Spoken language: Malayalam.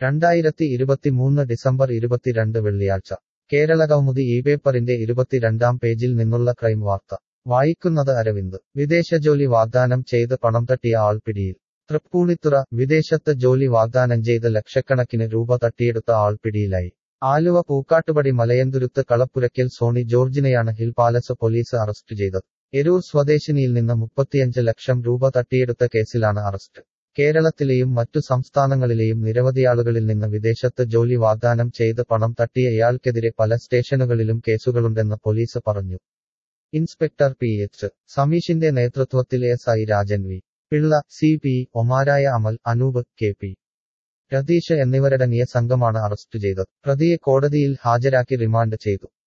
രണ്ടായിരത്തി ഇരുപത്തിമൂന്ന് ഡിസംബർ ഇരുപത്തിരണ്ട് വെള്ളിയാഴ്ച കേരളകൗമുദി ഈ പേപ്പറിന്റെ ഇരുപത്തിരണ്ടാം പേജിൽ നിന്നുള്ള ക്രൈം വാർത്ത വായിക്കുന്നത് അരവിന്ദ് വിദേശജോലി വാഗ്ദാനം ചെയ്ത് പണം തട്ടിയ ആൾ പിടിയിൽ തൃപ്പൂണിത്തുറ വിദേശത്ത് ജോലി വാഗ്ദാനം ചെയ്ത് ലക്ഷക്കണക്കിന് രൂപ തട്ടിയെടുത്ത ആൾ പിടിയിലായി ആലുവ പൂക്കാട്ടുപടി മലയന്തുരുത്ത് കളപ്പുരയ്ക്കൽ സോണി ജോർജിനെയാണ് ഹിൽ പാലസ് പോലീസ് അറസ്റ്റ് ചെയ്തത് എരൂർ സ്വദേശിനിയിൽ നിന്ന് മുപ്പത്തിയഞ്ച് ലക്ഷം രൂപ തട്ടിയെടുത്ത കേസിലാണ് അറസ്റ്റ് കേരളത്തിലെയും മറ്റു സംസ്ഥാനങ്ങളിലെയും നിരവധിയാളുകളിൽ നിന്ന് വിദേശത്ത് ജോലി വാഗ്ദാനം ചെയ്ത് പണം തട്ടിയ ഇയാൾക്കെതിരെ പല സ്റ്റേഷനുകളിലും കേസുകളുണ്ടെന്ന് പോലീസ് പറഞ്ഞു ഇൻസ്പെക്ടർ പി എച്ച് സമീഷിന്റെ നേതൃത്വത്തിൽ S I Rajan V Pillai C P ഒമാരായ അമൽ അനൂപ് കെ പി രതീഷ് എന്നിവരടങ്ങിയ സംഘമാണ് അറസ്റ്റ് ചെയ്തത് പ്രതിയെ കോടതിയിൽ ഹാജരാക്കി റിമാൻഡ് ചെയ്തു